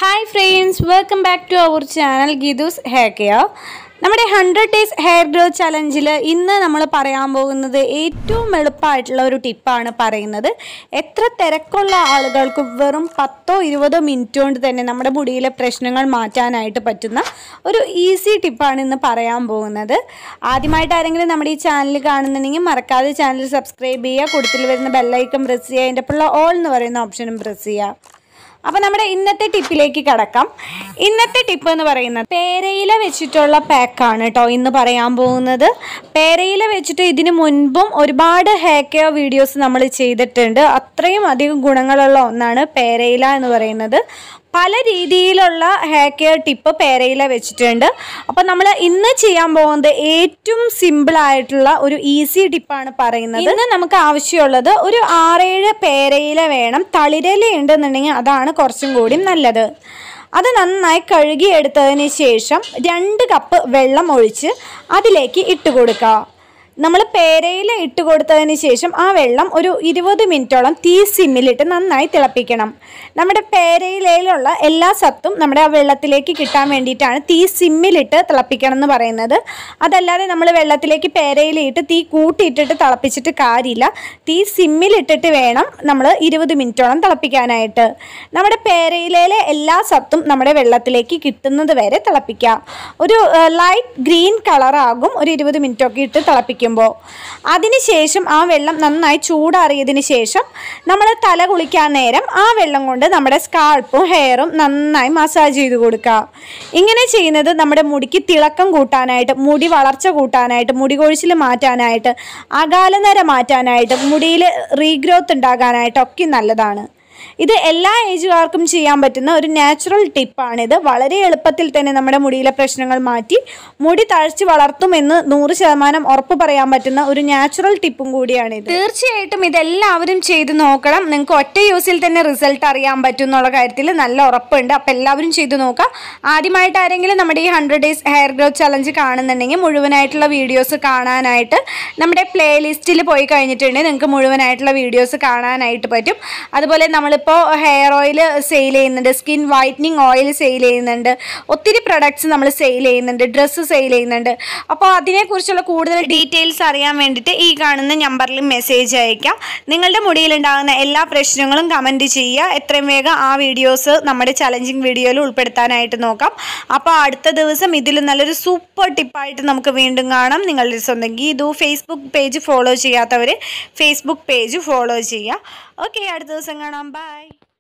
hi friends welcome back to our channel Geethu's hair care നമ്മുടെ hundred days hair grow ചലഞ്ചിൽ ഇന്ന് നമ്മൾ പറയാൻ പോകുന്നത് ഏറ്റവും എളുപ്പമായിട്ടുള്ള ഒരു ടിപ്പാണ് പറയുന്നത് എത്ര തിരക്കുള്ള ആളുകൾക്ക് വെറും പത്തോ ഇരുപതോ മിനിറ്റ് കൊണ്ട് തന്നെ നമ്മുടെ മുടിയിലെ പ്രശ്നങ്ങൾ മാറ്റാനായിട്ട് പറ്റുന്ന ഒരു ഈസി ടിപ്പാണ് ഇന്ന് പറയാൻ പോകുന്നത് ആദ്യമായിട്ട് ആരെങ്കിലും നമ്മുടെ ഈ ചാനൽ കാണുന്നുണ്ടെങ്കിൽ മറക്കാതെ ചാനൽ സബ്സ്ക്രൈബ് ചെയ്യുക കൂടുതൽ വരുന്ന ബെല്ലൈക്കൺ പ്രസ് ചെയ്യുക അതിൻ്റെ ഒപ്പമുള്ള ഓൾ എന്ന് പറയുന്ന ഓപ്ഷനും പ്രസ് ചെയ്യുക അപ്പോൾ നമ്മുടെ ഇന്നത്തെ ടിപ്പിലേക്ക് കടക്കാം ഇന്നത്തെ ടിപ്പ് എന്ന് പറയുന്നത് പേരയില വെച്ചിട്ടുള്ള പാക്കാണ് കേട്ടോ ഇന്ന് പറയാൻ പോകുന്നത് പേരയില വെച്ചിട്ട് ഇതിന് മുൻപും ഒരുപാട് ഹെയർ കെയർ വീഡിയോസ് നമ്മൾ ചെയ്തിട്ടുണ്ട് അത്രയും അധികം ഗുണങ്ങളുള്ള ഒന്നാണ് പേരയില എന്ന് പറയുന്നത് പല രീതിയിലുള്ള ഹെയർ കെയർ ടിപ്പ് പേരയില വെച്ചിട്ടുണ്ട് അപ്പോൾ നമ്മൾ ഇന്ന് ചെയ്യാൻ പോകുന്നത് ഏറ്റവും സിമ്പിൾ ആയിട്ടുള്ള ഒരു ഈസി ടിപ്പാണ് പറയുന്നത് ഇന്ന് നമുക്ക് ആവശ്യമുള്ളത് ഒരു ആറേഴ് പേരയില വേണം തളിരയില ഉണ്ടെന്നുണ്ടെങ്കിൽ അതാണ് കുറച്ചും കൂടി നല്ലത് അത് നന്നായി കഴുകിയെടുത്തതിന് ശേഷം രണ്ട് കപ്പ് വെള്ളം ഒഴിച്ച് അതിലേക്ക് ഇട്ട് കൊടുക്കുക നമ്മൾ പേരയില ഇട്ട് കൊടുത്തതിന് ശേഷം ആ വെള്ളം ഒരു ഇരുപത് മിനിറ്റോളം തീ സിമ്മിലിട്ട് നന്നായി തിളപ്പിക്കണം നമ്മുടെ പേരയിലയിലുള്ള എല്ലാ സത്തും നമ്മുടെ ആ വെള്ളത്തിലേക്ക് കിട്ടാൻ വേണ്ടിയിട്ടാണ് തീ സിമ്മിലിട്ട് തിളപ്പിക്കണം എന്ന് പറയുന്നത് അതല്ലാതെ നമ്മൾ വെള്ളത്തിലേക്ക് പേരയില ഇട്ട് തീ കൂട്ടിയിട്ടിട്ട് തിളപ്പിച്ചിട്ട് കാര്യമില്ല തീ സിമ്മിലിട്ടിട്ട് വേണം നമ്മൾ ഇരുപത് മിനിറ്റോളം തിളപ്പിക്കാനായിട്ട് നമ്മുടെ പേരയിലയിലെ എല്ലാ സത്തും നമ്മുടെ വെള്ളത്തിലേക്ക് കിട്ടുന്നത് വരെ തിളപ്പിക്കുക ഒരു ലൈറ്റ് ഗ്രീൻ കളറാകും ഒരു ഇരുപത് മിനിറ്റൊക്കെ ഇട്ട് തിളപ്പിക്കുമ്പോൾ അതിനുശേഷം ആ വെള്ളം നന്നായി ചൂടാറിയതിന് ശേഷം നമ്മൾ തല കുളിക്കാൻ നേരം ആ വെള്ളം കൊണ്ട് നമ്മുടെ സ്കാൾപ്പും ഹെയറും നന്നായി മസാജ് ചെയ്ത് കൊടുക്കുക ഇങ്ങനെ ചെയ്യുന്നത് നമ്മുടെ മുടിക്ക് തിളക്കം കൂട്ടാനായിട്ട് മുടി വളർച്ച കൂട്ടാനായിട്ട് മുടി കൊഴിച്ചിൽ മാറ്റാനായിട്ട് അകാലനര മാറ്റാനായിട്ട് മുടിയിൽ റീഗ്രോത്ത് ഉണ്ടാകാനായിട്ടൊക്കെ നല്ലതാണ് ഇത് എല്ലാ ഏജുകാർക്കും ചെയ്യാൻ പറ്റുന്ന ഒരു നാച്ചുറൽ ടിപ്പാണിത് വളരെ എളുപ്പത്തിൽ തന്നെ നമ്മുടെ മുടിയിലെ പ്രശ്നങ്ങൾ മാറ്റി മുടി തഴച്ച് വളർത്തുമെന്ന് നൂറ് ശതമാനം ഉറപ്പ് പറയാൻ പറ്റുന്ന ഒരു നാച്ചുറൽ ടിപ്പും കൂടിയാണിത് തീർച്ചയായിട്ടും ഇതെല്ലാവരും ചെയ്ത് നോക്കണം നിങ്ങൾക്ക് ഒറ്റ യൂസിൽ തന്നെ റിസൾട്ട് അറിയാൻ പറ്റും എന്നുള്ള കാര്യത്തിൽ നല്ല ഉറപ്പുണ്ട് അപ്പോൾ എല്ലാവരും ചെയ്ത് നോക്കാം ആദ്യമായിട്ട് ആരെങ്കിലും നമ്മുടെ ഈ hundred days hair growth challenge കാണുന്നുണ്ടെങ്കിൽ മുഴുവനായിട്ടുള്ള വീഡിയോസ് കാണാനായിട്ട് നമ്മുടെ പ്ലേലിസ്റ്റിൽ പോയി കഴിഞ്ഞിട്ടുണ്ടെങ്കിൽ നിങ്ങൾക്ക് മുഴുവനായിട്ടുള്ള വീഡിയോസ് കാണാനായിട്ട് പറ്റും അതുപോലെ നമ്മളിപ്പോൾ ഹെയർ ഓയിൽ സെയിൽ ചെയ്യുന്നുണ്ട് സ്കിൻ വൈറ്റനിങ് ഓയിൽ സെയിൽ ചെയ്യുന്നുണ്ട് ഒത്തിരി പ്രൊഡക്ട്സ് നമ്മൾ സെയിൽ ചെയ്യുന്നുണ്ട് ഡ്രസ്സ് സെയിൽ ചെയ്യുന്നുണ്ട് അപ്പോൾ അതിനെക്കുറിച്ചുള്ള കൂടുതൽ ഡീറ്റെയിൽസ് അറിയാൻ വേണ്ടിയിട്ട് ഈ കാണുന്ന നമ്പറിൽ മെസ്സേജ് അയക്കാം നിങ്ങളുടെ മുടിയിലുണ്ടാകുന്ന എല്ലാ പ്രശ്നങ്ങളും കമൻറ്റ് ചെയ്യുക എത്രയും വേഗം ആ വീഡിയോസ് നമ്മുടെ ചലഞ്ചിങ് വീഡിയോയിൽ ഉൾപ്പെടുത്താനായിട്ട് നോക്കാം അപ്പോൾ അടുത്ത ദിവസം ഇതിൽ നല്ലൊരു സൂപ്പർ ടിപ്പായിട്ട് നമുക്ക് വീണ്ടും കാണാം നിങ്ങളുടെ സ്വന്തം ഗീതു ഫേസ്ബുക്ക് പേജ് ഫോളോ ചെയ്യാത്തവർ ഫേസ്ബുക്ക് പേജ് ഫോളോ ചെയ്യുക ഓക്കെ അടുത്ത ദിവസം കാണാം ബൈ